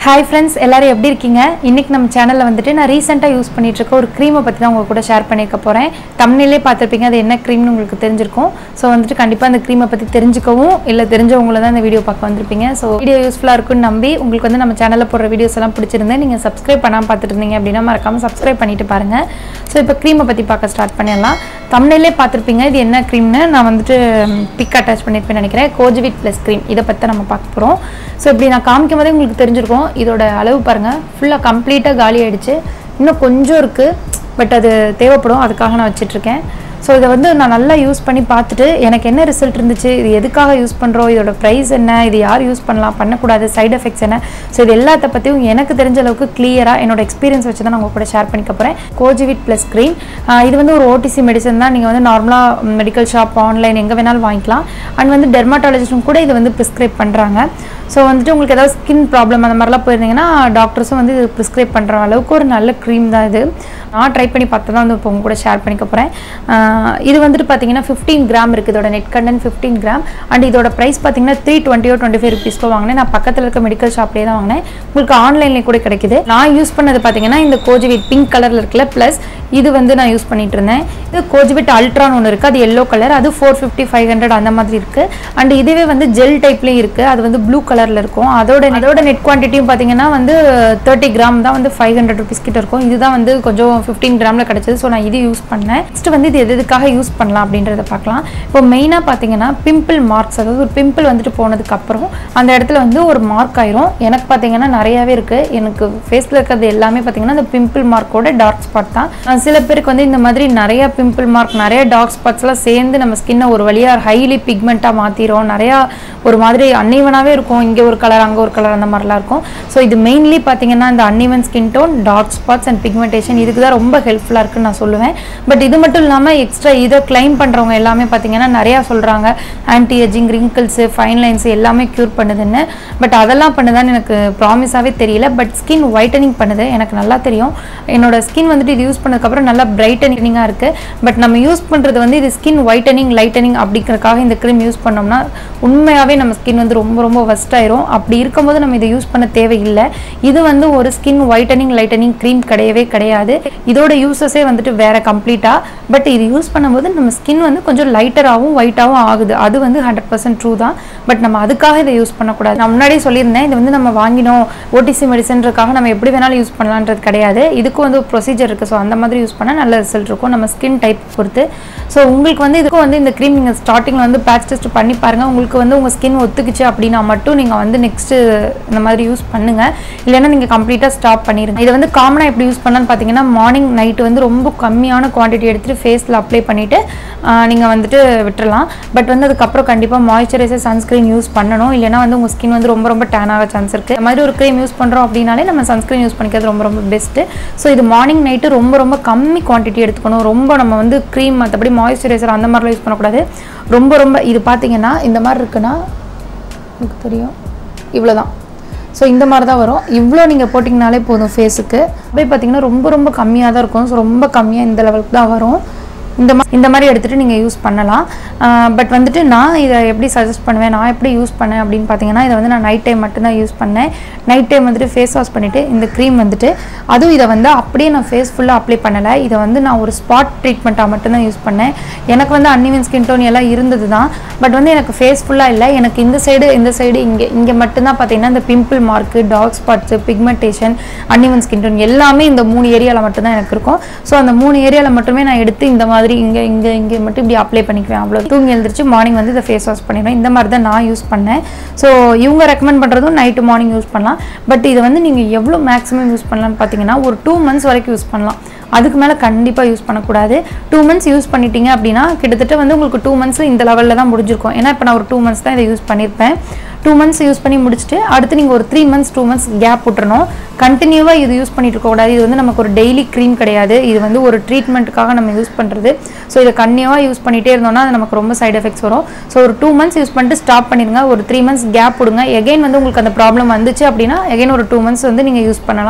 Hi friends எல்லாரும் எப்படி இருக்கீங்க இன்னைக்கு நம்ம சேனலில் வந்துட்டு நான் ரீசெண்டாக யூஸ் பண்ணிட்டு இருக்க ஒரு க்ரீமை பற்றி தான் உங்க கூட ஷேர் பண்ணிக்க போகிறேன் தமிழ்நிலே பார்த்துருப்பீங்க அது என்ன க்ரீம்னு உங்களுக்கு தெரிஞ்சிருக்கும் ஸோ வந்துட்டு கண்டிப்பாக அந்த க்ரீமை பற்றி தெரிஞ்சுக்கவும் இல்லை தெரிஞ்சவங்கள தான் இந்த வீடியோ பார்க்க வந்திருப்பீங்க ஸோ வீடியோ யூஸ்ஃபுல்லாக இருக்குன்னு நம்பி உங்களுக்கு வந்து நம்ம சேனலில் போடுற வீடியோஸ் எல்லாம் பிடிச்சிருந்தேன் நீங்கள் சப்ஸ்கிரைப் பண்ணாமல் பார்த்துட்டு இருந்தீங்க அப்படின்னா மறக்காமல் சப்ஸ்கிரைப் பண்ணிட்டு பாருங்கள் ஸோ இப்போ க்ரீமை பற்றி பார்க்க ஸ்டார்ட் பண்ணிடலாம் தமிழ்நிலே பார்த்துருப்பீங்க இது என்ன க்ரீம்னு நான் வந்துட்டு பிக் அட்டாச் பண்ணியிருப்பேன் நினைக்கிறேன் கோஜிவிட் ப்ளஸ் க்ரீம் இதை பற்றி நம்ம பார்க்க போகிறோம் ஸோ இப்படி நான் காமிக்கும் போதே உங்களுக்கு தெரிஞ்சிருக்கும் இதோட அளவு பாருங்கள் ஃபுல்லாக கம்ப்ளீட்டாக காலி ஆயிடுச்சு இன்னும் கொஞ்சம் இருக்குது பட் அது தேவைப்படும் அதுக்காக நான் வச்சிட்ருக்கேன் ஸோ இதை வந்து நான் நல்லா யூஸ் பண்ணி பார்த்துட்டு எனக்கு என்ன ரிசல்ட் இருந்துச்சு இது எதுக்காக யூஸ் பண்ணுறோம் இதோட ப்ரைஸ் என்ன இது யார் யூஸ் பண்ணலாம் பண்ணக்கூடாது சைடு எஃபெக்ட்ஸ் என்ன ஸோ இது எல்லாத்த பற்றியும் எனக்கு தெரிஞ்ச அளவுக்கு கிளியராக என்னோட எக்ஸ்பீரியன்ஸ் வச்சு தான் நான் உங்க கூட ஷேர் பண்ணிக்க போகிறேன் கோஜிவிட் ப்ளஸ் க்ரீம் இது வந்து ஒரு ஓடிசி மெடிசன் தான் நீங்கள் வந்து நார்மலாக மெடிக்கல் ஷாப் ஆன்லைன் எங்கே வேணாலும் வாங்கிக்கலாம் அண்ட் வந்து டெர்மாட்டாலஜிஸ்டும் கூட இது வந்து ப்ரிஸ்கிரைப் பண்ணுறாங்க ஸோ வந்துட்டு உங்களுக்கு ஏதாவது ஸ்கின் ப்ராப்ளம் அந்த மாதிரிலாம் போயிருந்தீங்கன்னா டாக்டர்ஸும் வந்து இது ப்ரிஸ்கிரைப் பண்ணுற அளவுக்கு ஒரு நல்ல க்ரீம் தான் இது நான் ட்ரை பண்ணி பார்த்து தான் வந்து இப்போ உங்க கூட ஷேர் பண்ணிக்க போகிறேன் இது வந்துட்டு பார்த்தீங்கன்னா ஃபிஃப்டீன் கிராம் இருக்குது இதோட net content fifteen gram and இதோட ப்ரைஸ் பார்த்தீங்கன்னா த்ரீ டுவெண்ட்டியோ டுவெண்ட்டி ஃபைவ் ருபீஸ்க்கோ வாங்கினேன் நான் பக்கத்தில் இருக்க மெடிக்கல் ஷாப்லேயே தான் வாங்கினேன் உங்களுக்கு ஆன்லைன்லேயே கூட கிடைக்குது நான் யூஸ் பண்ணது பார்த்தீங்கன்னா இந்த கோஜிவிட் பிங்க் கலரில் இருக்குல்ல ப்ளஸ் இது வந்து நான் யூஸ் பண்ணிட்டு இருந்தேன் இது கோஜிவிட் அல்ட்ரான்னு ஒன்று இருக்குது அது எல்லோ கலர் அது ஃபோர் ஃபிஃப்டி ஃபைவ் ஹண்ட்ரட் அந்த மாதிரி இருக்குது அண்ட் இதுவே வந்து ஜெல் டைப்லேயும் இருக்குது அது வந்து ப்ளூ கலரில் இருக்கும் அதோட அதோட நெட் குவான்டிட்டியும் பார்த்தீங்கன்னா வந்து தேர்ட்டி கிராம் தான் வந்து ஃபைவ் ஹண்ட்ரட் ருபீஸ் கிட்ட இருக்கும் இதுதான் வந்து கொஞ்சம் ஃபிஃப்டீன் கிராமில் கிடச்சிது ஸோ நான் இது யூஸ் பண்ணேன் நெக்ஸ்ட் வந்து இது எது எதுக்காக யூஸ் பண்ணலாம் அப்படின்றத பார்க்கலாம் இப்போ மெயினாக பார்த்தீங்கன்னா பிம்பிள் மார்க்ஸ் அதாவது ஒரு பிம்பிள் வந்துட்டு போனதுக்கு அப்புறம் அந்த இடத்துல வந்து ஒரு மார்க் ஆயிரும் எனக்கு பார்த்தீங்கன்னா நிறையாவே இருக்குது எனக்கு ஃபேஸில் இருக்கிறது எல்லாமே பார்த்தீங்கன்னா அந்த பிம்பிள் மார்க்கோட டார்க் ஸ்பாட் தான் அஹ் சில பேருக்கு வந்து இந்த மாதிரி நிறைய பிம்பிள் மார்க் நிறைய டார்க் ஸ்பாட்ஸ்லாம் சேர்ந்து நம்ம ஸ்கின்னை ஒரு வழியாக ஹைலி பிக்மெண்ட்டாக மாற்றிடும் நிறையா ஒரு மாதிரி அன்ஈவனாகவே இருக்கும் இங்கே ஒரு கலர் அங்கே ஒரு கலர் அந்த மாதிரிலாம் இருக்கும் ஸோ இது மெயின்லி பார்த்தீங்கன்னா இந்த uneven skin tone dark spots and pigmentation இதுக்கு தான் ரொம்ப ஹெல்ப்ஃபுல்லாக இருக்குன்னு நான் சொல்லுவேன் பட் இது மட்டும் இல்லாமல் எக்ஸ்ட்ரா இதை கிளைம் பண்ணுறவங்க எல்லாமே பார்த்தீங்கன்னா நிறையா சொல்கிறாங்க anti aging wrinkles fine lines எல்லாமே க்யூர் பண்ணுதுன்னு பட் அதெல்லாம் பண்ணுதான்னு எனக்கு ப்ராமிஸாகவே தெரியல பட் ஸ்கின் ஒயிட்டனிங் பண்ணுது எனக்கு நல்லா தெரியும் என்னோட ஸ்கின் வந்துட்டு இது யூஸ் பண்ணதுக்கப்புறம் நல்லா பிரைட்டனிங்காக இருக்குது பட் நம்ம யூஸ் பண்ணுறது வந்து இது ஸ்கின் ஒயிட்டனிங் லைட்டனிங் அப்படிங்கிறதுக்காக இந்த க்ரீம் யூஸ் பண்ணோம்னா உண்மையாகவே நம்ம ஸ்கின் வந்து ரொம்ப ரொம்ப ஒஸ்ட் ஆயிரும் அப்படி இருக்கும்போது நம்ம இதை யூஸ் பண்ண தேவையில்லை இது வந்து ஒரு ஸ்கின் ஒயிட்டனிங் லைட்டனிங் க்ரீம் கிடையவே கிடையாது இதோட யூசஸே வந்துட்டு வேற கம்ப்ளீட்டாக பட் இது யூஸ் பண்ணும்போது நம்ம ஸ்கின் வந்து கொஞ்சம் லைட்டராகவும் ஒயிட்டாகவும் ஆகுது அது வந்து ஹண்ட்ரட் பர்சன்ட் ட்ரூ தான் பட் நம்ம அதுக்காக இதை யூஸ் பண்ணக்கூடாது நான் முன்னாடியே சொல்லியிருந்தேன் இது வந்து நம்ம வாங்கினோம் ஓடிசி மெடிசன்றதுக்காக நம்ம எப்படி வேணாலும் யூஸ் பண்ணலான்றது கிடையாது இதுக்கும் வந்து ப்ரொசீஜர் இருக்குது ஸோ அந்த மாதிரி யூஸ் பண்ணால் நல்ல ரிசல்ட் இருக்கும் நம்ம ஸ்கின் டைப் பொறுத்து ஸோ உங்களுக்கு வந்து இதுக்கும் வந்து இந்த க்ரீம் நீங்கள் ஸ்டார்டிங்கில் வந்து பேட்ச் டெஸ்ட் பண்ணி பாருங்கள் உங்களுக்கு வந்து உங்கள் ஸ்கின் ஒத்துக்குச்சு அப்படின்னா மட்டும் நீங்கள் வந்து நெக்ஸ்ட்டு இந்த மாதிரி யூஸ் பண்ணுங்கள் இல்லைன்னா நீங்கள் கம்ப்ளீட்டாக ஸ்டாப் பண்ணிடுங்க இதை வந்து காமனாக எப்படி யூஸ் பண்ணலான்னு பார்த்தீங்கன்னா மார்னிங் நைட்டு வந்து ரொம்ப கம்மியான குவான்டிட்டி எடுத்துகிட்டு ஃபேஸில் அப்ளை பண்ணிவிட்டு நீங்கள் வந்துட்டு விட்டுறலாம் பட் வந்து அதுக்கப்புறம் கண்டிப்பாக மாய்ஸ்சரைசர் சன்ஸ்க்ரீன் யூஸ் பண்ணணும் இல்லைன்னா வந்து உங்கள் ஸ்கின் வந்து ரொம்ப ரொம்ப டேன் ஆக சான்ஸ் இருக்குது இந்த மாதிரி ஒரு க்ரீம் யூஸ் பண்ணுறோம் அப்படின்னாலே நம்ம சன்ஸ்க்ரீன் யூஸ் பண்ணிக்கிறது ரொம்ப ரொம்ப பெஸ்ட்டு ஸோ இது மார்னிங் நைட்டு ரொம்ப ரொம்ப கம்மி குவான்டிட்டி எடுத்துக்கணும் ரொம்ப நம்ம வந்து க்ரீம் மற்றபடி மாய்ஸ்சரைசர் அந்த மாதிரிலாம் யூஸ் பண்ணக்கூடாது ரொம்ப ரொம்ப இது பார்த்தீங்கன்னா இந்த மாதிரி இருக்குன்னா எனக்கு தெரியும் இவ்வளோ தான் ஸோ இந்த மாதிரி தான் வரும் இவ்வளோ நீங்கள் போட்டிங்கனாலே போதும் ஃபேஸுக்கு அப்படியே பார்த்தீங்கன்னா ரொம்ப ரொம்ப கம்மியாக தான் இருக்கும் ஸோ ரொம்ப கம்மியாக இந்த லெவலுக்கு தான் வரும் இந்த மாதிரி இந்த மாதிரி எடுத்துகிட்டு நீங்கள் யூஸ் பண்ணலாம் பட் வந்துட்டு நான் இதை எப்படி சஜஸ்ட் பண்ணுவேன் நான் எப்படி யூஸ் பண்ணேன் அப்படின்னு பார்த்தீங்கன்னா இதை வந்து நான் நைட் டைம் மட்டும்தான் யூஸ் பண்ணேன் நைட் டைம் வந்துட்டு ஃபேஸ் வாஷ் பண்ணிவிட்டு இந்த க்ரீம் வந்துட்டு அதுவும் இதை வந்து அப்படியே நான் ஃபேஸ் ஃபுல்லாக அப்ளை பண்ணலை இதை வந்து நான் ஒரு ஸ்பாட் ட்ரீட்மெண்ட்டாக மட்டும்தான் யூஸ் பண்ணேன் எனக்கு வந்து அன்னிவன் ஸ்கின் டோன் எல்லாம் இருந்தது தான் பட் வந்து எனக்கு ஃபேஸ் ஃபுல்லாக இல்லை எனக்கு இந்த சைடு இந்த சைடு இங்கே இங்கே மட்டும்தான் பார்த்தீங்கன்னா இந்த pimple mark dark spots pigmentation uneven skin tone எல்லாமே இந்த மூணு ஏரியாவில் மட்டும்தான் எனக்கு இருக்கும் ஸோ அந்த மூணு ஏரியாவில் மட்டுமே நான் எடுத்து இந்த மாதிரி இங்கே இங்கே இங்கே மட்டும் இப்படி அப்ளை பண்ணிக்குவேன் அவ்வளோ தூங்கி எழுந்திரிச்சு மார்னிங் வந்து இதை ஃபேஸ் வாஷ் பண்ணிடுவேன் இந்த மாதிரி தான் நான் யூஸ் பண்ணேன் ஸோ இவங்க ரெக்கமெண்ட் பண்ணுறதும் நைட்டு மார்னிங் யூஸ் பண்ணலாம் பட் இதை வந்து நீங்கள் எவ்வளோ மேக்ஸிமம் யூஸ் பண்ணலாம்னு பார்த்தீங்கன்னா ஒரு டூ மந்த்ஸ் வரைக்கும் யூஸ் பண்ணலாம் அதுக்கு மேலே கண்டிப்பாக யூஸ் பண்ணக்கூடாது டூ மந்த்ஸ் யூஸ் பண்ணிட்டீங்க அப்படின்னா கிட்டத்தட்ட வந்து உங்களுக்கு டூ மந்த்ஸ் இந்த லெவலில் தான் முடிஞ்சிருக்கும் ஏன்னா இப்போ நான் ஒரு டூ மந்த்ஸ் தான் இதை யூஸ் பண்ணியிருப்பேன் டூ மந்த்ஸ் யூஸ் பண்ணி முடிச்சுட்டு அடுத்து நீங்கள் ஒரு three months two months gap விட்டுறணும் கண்டினியூவாக இது யூஸ் பண்ணிட்டு இருக்கக்கூடாது இது வந்து நமக்கு ஒரு டெய்லி க்ரீம் கிடையாது இது வந்து ஒரு ட்ரீட்மெண்ட்டுக்காக நம்ம யூஸ் பண்ணுறது ஸோ இதை கண்டினியூவாக யூஸ் பண்ணிகிட்டே இருந்தோம்னா அது நமக்கு ரொம்ப சைடு எஃபெக்ட்ஸ் வரும் ஸோ ஒரு டூ மந்த்ஸ் யூஸ் பண்ணிட்டு ஸ்டாப் பண்ணிடுங்க ஒரு த்ரீ மந்த்ஸ் கேப் விடுங்க எகைன் வந்து உங்களுக்கு அந்த ப்ராப்ளம் வந்துச்சு அப்படின்னா எகைன் ஒரு டூ மந்த்ஸ் வந்து நீங்கள் யூஸ் பண்ணலாம்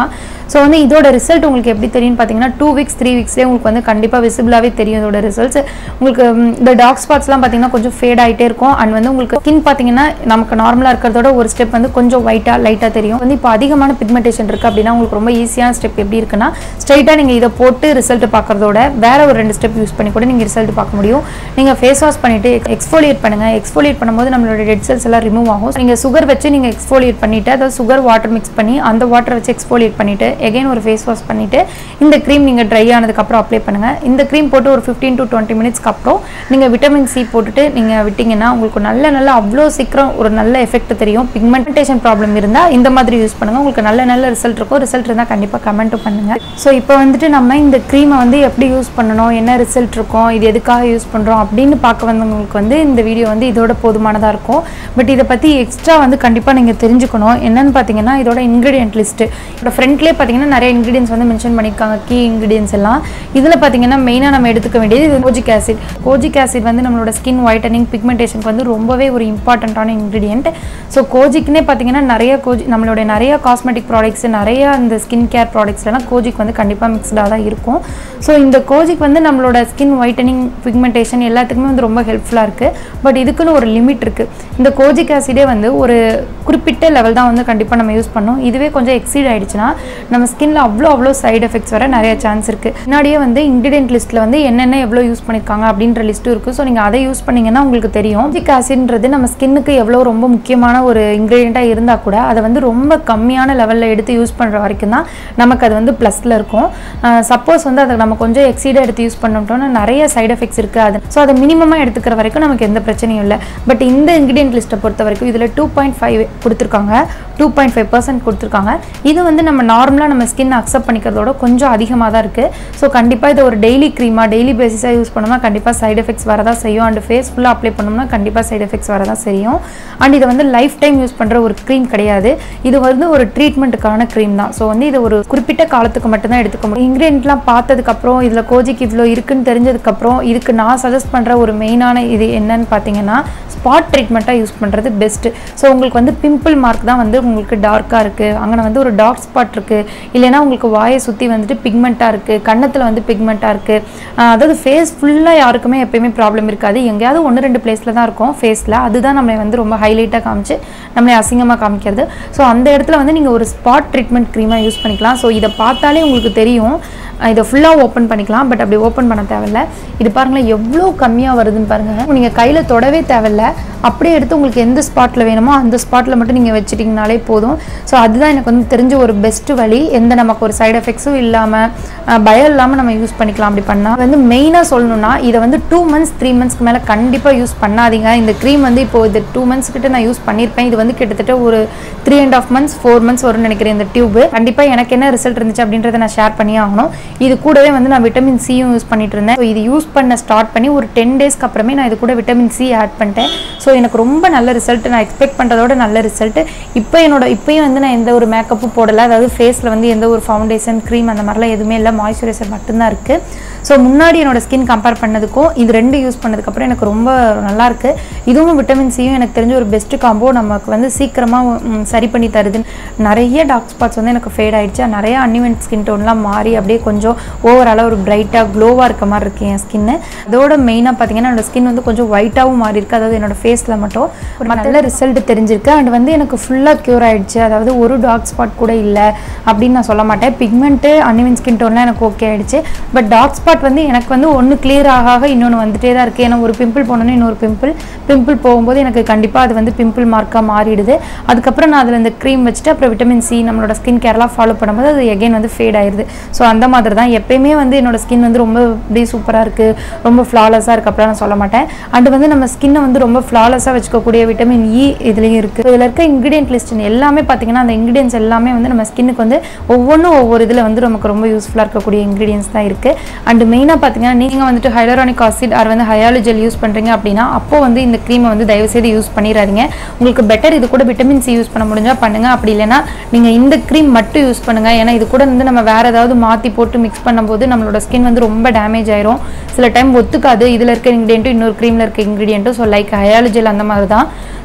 ஸோ வந்து இதோட ரிசல்ட் உங்களுக்கு எப்படி தெரியும்னு பார்த்தீங்கன்னா டூ வீக்ஸ் த்ரீ வீக்ஸ்லேயே உங்களுக்கு வந்து கண்டிப்பாக விசிபிளாகவே தெரியும் இதோட ரிசல்ட்ஸ் உங்களுக்கு ம், இந்த டார்க் ஸ்பாட்ஸ்லாம் பார்த்தீங்கன்னா கொஞ்சம் ஃபேட் ஆகிட்டே இருக்கும் அண்ட் வந்து உங்களுக்கு ஸ்கின் பார்த்தீங்கன்னா நமக்கு நார்மலாக இருக்கிறதோட ஒரு ஸ்டெப் வந்து கொஞ்சம் ஒயிட்டாக லைட்டாக தெரியும் வந்து இப்போ அதிகமான பிக்மெண்டேஷன் இருக்குது அப்படின்னா உங்களுக்கு ரொம்ப ஈஸியான ஸ்டெப் எப்படி இருக்குன்னா ஸ்ட்ரைட்டாக நீங்கள் இதை போட்டு ரிசல்ட் பார்க்கறதோட வேற ஒரு ரெண்டு ஸ்டெப் யூஸ் பண்ணி கூட நீங்கள் ரிசல்ட் பார்க்க முடியும் நீங்கள் ஃபேஸ் வாஷ் பண்ணிட்டு எக்ஸ்ஃபோலியேட் பண்ணுங்க எக்ஸ்ஃபோலியேட் பண்ணும்போது நம்மளோட டெட் செல்ஸ் எல்லாம் ரிமூவ் ஆகும் நீங்கள் சுகர் வச்சு நீங்கள் எக்ஸ்ஃபோலியேட் பண்ணிட்டு அதாவது சுகர் வாட்டர் மிக்ஸ் பண்ணி அந்த வாட்டரை வச்சு எக்ஸ்ஃபோலியேட் பண்ணிட்டு எகைன் ஒரு ஃபேஸ் வாஷ் பண்ணிட்டு இந்த க்ரீம் நீங்கள் ட்ரை ஆனதுக்கப்புறம் அப்ளை பண்ணுங்க இந்த க்ரீம் போட்டு ஒரு ஃபிஃப்டீன் டு டுவெண்ட்டி மினிட்ஸ்க்கு அப்புறம் நீங்கள் விட்டமின் சி போட்டுட்டு நீங்கள் விட்டீங்கன்னா உங்களுக்கு நல்ல நல்ல அவ்வளோ சீக்கிரம் ஒரு நல்ல எஃபெக்ட் தெரியும் பிக்மெண்டேஷன் ப்ராப்ளம் இருந்தால் இந்த மாதிரி யூஸ் பண்ணுங்க உங்களுக்கு நல்ல நல்ல ரிசல்ட் இருக்கும் ரிசல்ட் இருந்தால் கண்டிப்பாக கமெண்ட்டும் பண்ணுங்க ஸோ இப்போ வந்துட்டு நம்ம இந்த க்ரீமை வந்து எப்படி யூஸ் பண்ணணும் என்ன ரிசல்ட் இருக்கும் இது எதுக்காக யூஸ் பண்ணுறோம் அப்படின்னு பார்க்க வந்தவங்களுக்கு வந்து இந்த வீடியோ வந்து இதோட போதுமானதாக இருக்கும் பட் இதை பற்றி எக்ஸ்ட்ரா வந்து கண்டிப்பாக நீங்கள் தெரிஞ்சுக்கணும் என்னன்னு பார்த்தீங்கன்னா இதோட இன்க்ரீடியன்ட் லிஸ்ட்டு இதோட ஃப்ரண்ட்லேயே பார்த்தீங்கன்னா நிறைய இன்க்ரீடியன்ஸ் வந்து மென்ஷன் பண்ணியிருக்காங்க கீ இன்க்ரீடியன்ஸ் எல்லாம் இதில் பார்த்தீங்கன்னா மெயினாக நம்ம எடுத்துக்க வேண்டியது இது கோஜிக் ஆசிட் கோஜிக் ஆசிட் வந்து நம்மளோட ஸ்கின் ஒயிட்டனிங் பிக்மெண்டேஷனுக்கு வந்து ரொம்பவே ஒரு இம்பார்ட்டண்ட்டான இன்க்ரீடியன்ட் ஸோ கோஜிக்னே பார்த்தீங்கன்னா நிறைய கோஜி நம்மளுடைய நிறைய காஸ்மெட்டிக் ப்ராடக்ட்ஸ் நிறைய இந்த ஸ்கின் கேர் ப்ராடக்ட்ஸ்லாம் கோஜிக் வந்து கண்டிப்பாக மிக்ஸ்டாக தான் இருக்கும் ஸோ இந்த கோஜிக் வந்து நம்மளோட ஸ்கின் ஒயிட்டனிங் பிக்மெண்டேஷன் எல்லாத்துக்குமே வந்து ரொம்ப ஹெல்ப்ஃபுல்லாக இருக்குது பட் இதுக்குன்னு ஒரு லிமிட் இருக்குது இந்த கோஜிக் ஆசிடே வந்து ஒரு குறிப்பிட்ட லெவல் தான் வந்து கண்டிப்பாக நம்ம யூஸ் பண்ணோம் இதுவே கொஞ்சம் எக்ஸீட் ஆயிடுச்சுன்னா நம்ம ஸ்கின்ல அவ்வளோ அவ்வளோ சைடு எஃபெக்ட்ஸ் வர நிறைய சான்ஸ் இருக்குது முன்னாடியே வந்து இன்க்ரீடியன்ட் லிஸ்ட்டில் வந்து என்னென்ன எவ்வளோ யூஸ் பண்ணியிருக்காங்க அப்படின்ற லிஸ்ட்டும் இருக்குது ஸோ நீங்கள் அதை யூஸ் பண்ணீங்கன்னா உங்களுக்கு தெரியும் கோஜிக் ஆசிட்ன்றது நம்ம ஸ்கின்னுக்கு எவ்வளோ ரொம்ப முக்கியமான ஒரு இன்க்ரீடியண்ட்டாக இருந்தால் கூட அதை வந்து ரொம்ப கம்மியான லெவலில் எடுத்து யூஸ் பண்ணுற வரைக்கும் தான் நமக்கு அது வந்து ப்ளஸில் இருக்கும் சப்போஸ் வந்து அதை நம்ம கொஞ்சம் எக்ஸீடாக எடுத்து யூஸ் பண்ணிட்டோம்னா நிறைய சைடு எஃபெக்ட்ஸ் இருக்குது அது ஸோ அதை மினிமமாக எடுத்துக்கிற வரைக்கும் நமக்கு எந்த பிரச்சனையும் இல்லை பட் இந்த இன்க்ரீடியன்ட் லிஸ்ட்டை பொறுத்த வரைக்கும் இதில் டூ பாயிண்ட் ஃபைவ் கொடுத்துருக்காங்க டூ பாயிண்ட் ஃபைவ் பர்சன்ட் கொடுத்துருக்காங்க இது வந்து நம்ம நார்மலாக நம்ம ஸ்கின் அக்செப்ட் பண்ணிக்கிறதோட கொஞ்சம் அதிகமாக தான் இருக்குது ஸோ கண்டிப்பாக இதை ஒரு டெய்லி க்ரீமாக டெய்லி பேசிஸாக யூஸ் பண்ணோம்னா கண்டிப்பாக சைடு எஃபெக்ட்ஸ் வரதான் செய்யும் அண்ட் ஃபேஸ் ஃபுல்லாக அப்ளை பண்ணோம்னா கண்டிப்பாக சைடு எஃபெக்ட்ஸ் வரதான் செய்யும் அண்ட் இதை வந்து லைஃப் டைம் யூஸ் பண்ணுற ஒரு க்ரீம் கிடையாது இது வந்து ஒரு ட்ரீட்மெண்ட்டுக்கான க்ரீம் தான் ஸோ வந்து இது ஒரு குறிப்பிட்ட காலத்துக்கு மட்டும்தான் எடுத்துக்க முடியும் இன்க்ரீடியன்ட்லாம் பார்த்ததுக்கப்புறம் இதில் கோஜிக்கு இவ்வளோ இருக்குன்னு தெரிஞ்சதுக்கப்புறம் இதுக்கு நான் சஜஸ்ட் பண்ணுற ஒரு மெயினான இது என்னன்னு பார்த்தீங்கன்னா ஸ்பாட் ட்ரீட்மெண்ட்டாக யூஸ் பண்ணுறது பெஸ்ட்டு ஸோ உங்களுக்கு வந்து பிம்பிள் மார்க் தான் வந்து உங்களுக்கு டார்க்காக இருக்குது அங்கே வந்து ஒரு டார்க் ஸ்பாட் இருக்குது இல்லைன்னா உங்களுக்கு வாயை சுற்றி வந்துட்டு பிக்மெண்ட்டாக இருக்குது கன்னத்தில் வந்து பிக்மெண்ட்டாக இருக்குது அதாவது ஃபேஸ் ஃபுல்லாக யாருக்குமே எப்பயுமே ப்ராப்ளம் இருக்காது எங்கேயாவது ஒன்று ரெண்டு பிளேஸில் தான் இருக்கும் ஃபேஸில் அதுதான் நம்மளை வந்து ரொம்ப ஹைலைட்டாக காமிச்சு நம்மளை அசிங்கமாக காமிக்கிறது ஸோ அந்த இடத்துல வந்து நீங்கள் ஒரு ஸ்பாட் ட்ரீட்மெண்ட் க்ரீமாக யூஸ் பண்ணிக்கலாம் ஸோ இதை பார்த்தாலே உங்களுக்கு தெரியும் அஹ் இதை ஃபுல்லாக ஓப்பன் பண்ணிக்கலாம் பட் அப்படி ஓப்பன் பண்ண தேவையில்ல இது பாருங்களேன் எவ்வளோ கம்மியாக வருதுன்னு பாருங்கள் நீங்கள் கையில் தொடவே தேவையில்ல அப்படியே எடுத்து உங்களுக்கு எந்த ஸ்பாட்டில் வேணுமோ அந்த ஸ்பாட்டில் மட்டும் நீங்கள் வச்சுட்டிங்கனாலே போதும் ஸோ அதுதான் எனக்கு வந்து தெரிஞ்ச ஒரு பெஸ்ட்டு வழி எந்த நமக்கு ஒரு சைடு எஃபெக்ட்ஸும் இல்லாமல் பயம் இல்லாமல் நம்ம யூஸ் பண்ணிக்கலாம் அப்படி பண்ணால் வந்து மெயினாக சொல்லணும்னா இதை வந்து டூ மந்த்ஸ் த்ரீ மந்த்ஸ்க்கு மேலே கண்டிப்பாக யூஸ் பண்ணாதீங்க இந்த க்ரீம் வந்து இப்போ இது டூ மந்த்ஸ் கிட்ட நான் யூஸ் பண்ணியிருப்பேன் இது வந்து கிட்டத்தட்ட ஒரு three and half months four months வரும்னு நினைக்கிறேன் இந்த டியூப் கண்டிப்பாக எனக்கு என்ன ரிசல்ட் இருந்துச்சு அப்படின்றத நான் ஷேர் பண்ணி ஆகணும் இது கூடவே வந்து நான் விட்டமின் சியும் யூஸ் பண்ணிட்டு இருந்தேன் ஸோ இது யூஸ் பண்ண ஸ்டார்ட் பண்ணி ஒரு டென் டேஸ்க்கு அப்புறமே நான் இது கூட விட்டமின் சி ஆட் பண்ணிட்டேன் ஸோ எனக்கு ரொம்ப நல்ல ரிசல்ட் நான் எக்ஸ்பெக்ட் பண்ணுறதோட நல்ல ரிசல்ட் இப்போ என்னோட இப்போயும் வந்து நான் எந்த ஒரு மேக்கப்பும் போடலை அதாவது ஃபேஸில் வந்து எந்த ஒரு ஃபவுண்டேஷன் க்ரீம் அந்த மாதிரிலாம் எதுவுமே இல்லை மாய்ஸ்சரைசர் மட்டும்தான் இருக்குது ஸோ முன்னாடி என்னோட ஸ்கின் கம்பேர் பண்ணதுக்கும் இது ரெண்டு யூஸ் பண்ணதுக்கப்புறம் எனக்கு ரொம்ப நல்லா இருக்கு இதுவும் விட்டமின் சியும் எனக்கு தெரிஞ்ச ஒரு பெஸ்ட் காம்போ நமக்கு வந்து சீக்கிரமாக சரி பண்ணி தருதுன்னு நிறைய டார்க் ஸ்பாட்ஸ் வந்து எனக்கு ஃபேட் ஆயிடுச்சு நிறைய அன்இவென்ட் ஸ்கின் டோன்லாம் மாறி அப்படியே கொஞ்சம் ஓவராலாக ஒரு பிரைட்டாக க்ளோவாக இருக்க மாதிரி இருக்கு என் ஸ்கின்னு அதோட மெயினாக பார்த்தீங்கன்னா என்னோட ஸ்கின் வந்து கொஞ்சம் ஒயிட்டாகவும் மாறி இருக்கு அதாவது என்னோட ஃபேஸில் மட்டும் ஒரு நல்ல ரிசல்ட் தெரிஞ்சிருக்கு அண்ட் வந்து எனக்கு ஃபுல்லாக க்யூர் ஆயிடுச்சு அதாவது ஒரு டார்க் ஸ்பாட் கூட இல்லை அப்படின்னு நான் சொல்ல மாட்டேன் பிக்மெண்ட்டு அன்இவென்ட் ஸ்கின் டோன்லாம் எனக்கு ஓகே ஆயிடுச்சு பட் டார்க் ஸ்பாட் வந்து எனக்கு வந்து ஒன்று கிளியர் ஆக ஆக இன்னொன்று வந்துட்டே தான் இருக்குது ஏன்னா ஒரு பிம்பிள் போனோன்னே இன்னொரு பிம்பிள் பிம்பிள் போகும்போது எனக்கு கண்டிப்பாக அது வந்து பிம்பிள் மார்க்காக மாறிடுது அதுக்கப்புறம் நான் அதில் இந்த க்ரீம் வச்சுட்டு அப்புறம் விட்டமின் சி நம்மளோட ஸ்கின் கேர்லாம் ஃபாலோ பண்ணும்போது அது எகைன் வந்து ஃபேட் ஆயிடுது ஸோ அந்த மாதிரி தான் எப்பயுமே வந்து என்னோட ஸ்கின் வந்து ரொம்ப அப்படியே சூப்பராக இருக்குது ரொம்ப ஃப்ளாலஸாக இருக்குது அப்படிலாம் நான் சொல்ல மாட்டேன் அண்ட் வந்து நம்ம ஸ்கின்னை வந்து ரொம்ப ஃப்ளாலஸாக வச்சுக்கக்கூடிய விட்டமின் இ இதுலேயும் இருக்குது இதில் இருக்க இன்க்ரீடியன்ட் லிஸ்ட் எல்லாமே பார்த்தீங்கன்னா அந்த இன்க்ரீடியன்ஸ் எல்லாமே வந்து நம்ம ஸ்கின்னுக்கு வந்து ஒவ்வொன்றும் ஒவ்வொரு இதில் வந்து நமக்கு ரொம்ப யூஸ்ஃபுல்லாக இருக்கக்கூடிய இன்க்ரீடியன்ஸ் தான் இருக்குது அண்ட் மெயினாக பார்த்தீங்கன்னா நீங்கள் வந்துட்டு ஹைலரானிக் ஆசிட் ஆர் வந்து ஹயாலுஜெல் யூஸ் பண்ணுறீங்க அப்படின்னா அப்போ வந்து இந்த க்ரீமை வந்து தயவுசெய்து யூஸ் பண்ணிடாதீங்க உங்களுக்கு பெட்டர் இது கூட விட்டமின் சி யூஸ் பண்ண முடிஞ்சால் பண்ணுங்க அப்படி இல்லைன்னா நீங்கள் இந்த க்ரீம் மட்டும் யூஸ் பண்ணுங்க ஏன்னா இது கூட வந்து நம்ம வேற ஏதாவது மாற்றி போட்டு மிக்ஸ் பண்ணும்போது நம்மளோட ஸ்கின் வந்து ரொம்ப டேமேஜ் ஆயிரும் சில டைம் ஒத்துக்காது இதில் இருக்க இன்க்ரீடியண்ட்டும் இன்னொரு க்ரீமில் இருக்க இன்க்ரீடியண்ட்டும் ஸோ லைக் ஹயாலுஜெல் அந்த மாதிரி தான்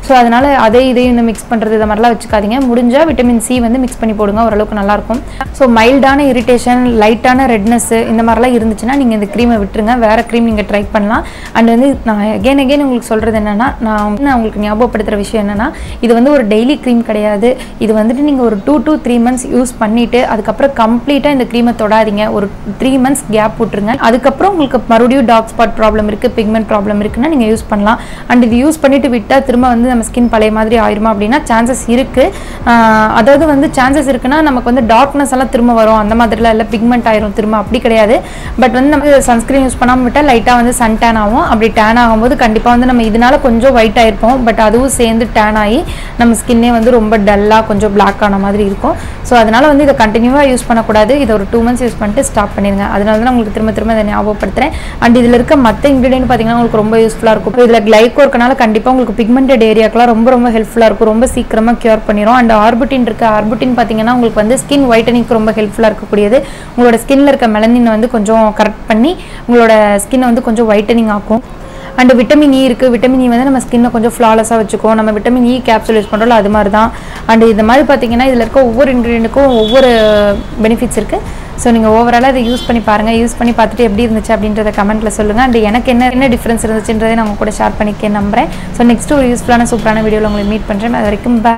ஸோ அதனால் அதே இதையும் இந்த மிக்ஸ் பண்ணுறது இது மாதிரிலாம் வச்சுக்காதீங்க முடிஞ்சால் விட்டமின் சி வந்து மிக்ஸ் பண்ணி போடுங்க ஓரளவுக்கு நல்லாயிருக்கும் ஸோ மைல்டான இரிட்டேஷன் லைட்டான ரெட்னஸ்ஸு இந்த மாதிரிலாம் இருந்துச்சுன்னா நீங்கள் இந்த க்ரீமை விட்டுருங்க வேறு க்ரீம் நீங்கள் ட்ரை பண்ணலாம் அண்ட் வந்து நான் அகைன் அகைன் உங்களுக்கு சொல்கிறது என்னென்னா நான் வந்து நான் உங்களுக்கு ஞாபகப்படுத்துகிற விஷயம் என்னென்னா இது வந்து ஒரு டெய்லி க்ரீம் கிடையாது இது வந்துட்டு நீங்கள் ஒரு two to three months use பண்ணிவிட்டு அதுக்கப்புறம் கம்ப்ளீட்டாக இந்த க்ரீமை தொடாதீங்க ஒரு த்ரீ மந்த்ஸ் கேப் விட்டுருங்க அதுக்கப்புறம் உங்களுக்கு மறுபடியும் டார்க் ஸ்பாட் ப்ராப்ளம் இருக்குது பிக்மெண்ட் ப்ராப்ளம் இருக்குன்னா நீங்கள் யூஸ் பண்ணலாம் அண்ட் இது யூஸ் பண்ணிட்டு விட்டால் திரும்ப வந்து நம்ம ஸ்கின் பழைய மாதிரி ஆயிருமா அப்படின்னா சான்சஸ் இருக்குது அதாவது வந்து சான்சஸ் இருக்குன்னா நமக்கு வந்து டார்க்னஸ் எல்லாம் திரும்ப வரும் அந்த மாதிரிலாம் இல்லை பிக்மெண்ட் ஆயிரும் திரும்ப அப்படி கிடையாது பட் வந்து நம்ம சன்ஸ்கிரீன் யூஸ் பண்ணாமல் விட்டால் லைட்டாக வந்து சன் டேன் ஆகும் அப்படி டேன் ஆகும்போது கண்டிப்பாக வந்து நம்ம இதனால கொஞ்சம் ஒயிட் ஆயிருப்போம் பட் அதுவும் சேர்ந்து டேன் ஆகி நம்ம ஸ்கின்னே வந்து ரொம்ப டல்லாக கொஞ்சம் பிளாக் ஆன மாதிரி இருக்கும் ஸோ அதனால வந்து இதை கண்டினியூவாக யூஸ் பண்ணக்கூடாது இதை ஒரு டூ மந்த்ஸ் யூஸ் பண்ணிட்டு ஸ்டாப் பண்ணிடுங்க அதனால தான் உங்களுக்கு திரும்ப திரும்ப இதை ஞாபகப்படுத்துறேன் அண்ட் இதில் இருக்க மற்ற இன்க்ரீடியன்ட் பார்த்தீங்கன்னா உங்களுக்கு ரொம்ப யூஸ்ஃபுல்லாக இருக்கும் இதில் கிளைக்கோ இருக்கனால கண்டிப்பாக உங்களுக்கு பிக்மெண்டட் ஏரியாக்கெலாம் ரொம்ப ரொம்ப ஹெல்ப்ஃபுல்லாக இருக்கும் ரொம்ப சீக்கிரமாக க்யூர் பண்ணிடும் அண்ட் ஆர்புட்டின் இருக்குது ஆர்புட்டின் பார்த்தீங்கன்னா உங்களுக்கு வந்து ஸ்கின் ஒயிட்டனிங்க்கு ரொம்ப ஹெல்ப்ஃபுல்லாக இருக்கக்கூடியது உங்களோட ஸ்கின்ல இருக்க மெலனினை வந்து கொஞ்சம் கரெக்ட் பண்ணி உங்களோட ஸ்கின்னை வந்து கொஞ்சம் ஒயிட்டனிங் ஆக்கும் அண்ட் விட்டமின் இ இருக்குது விட்டமின் இ வந்து நம்ம ஸ்கின்னை கொஞ்சம் ஃப்ளாலஸாக வச்சுக்கோ நம்ம விட்டமின் இ கேப்சூல் யூஸ் பண்ணுறோம்ல அது மாதிரி தான் அண்ட் இந்த மாதிரி பார்த்தீங்கன்னா இதில் இருக்க ஒவ்வொரு இன்க்ரீடியண்ட்டுக்கும் ஒவ்வொரு பெனிஃபிட்ஸ் இருக்குது ஸோ நீங்கள் ஓவராலாக இதை யூஸ் பண்ணி பாருங்கள் யூஸ் பண்ணி பார்த்துட்டு எப்படி இருந்துச்சு அப்படின்றத கமெண்ட்டில் சொல்லுங்கள் அண்ட் எனக்கு என்ன என்ன டிஃப்ரென்ஸ் இருந்துச்சுன்றதை நான் உங்க கூட ஷேர் பண்ணிக்க நம்புறேன் ஸோ நெக்ஸ்ட் ஒரு யூஸ்ஃபுல்லான சூப்பரான வீடியோவில் உங்களை மீட் பண்ணுறேன் அது வரைக்கும் bye.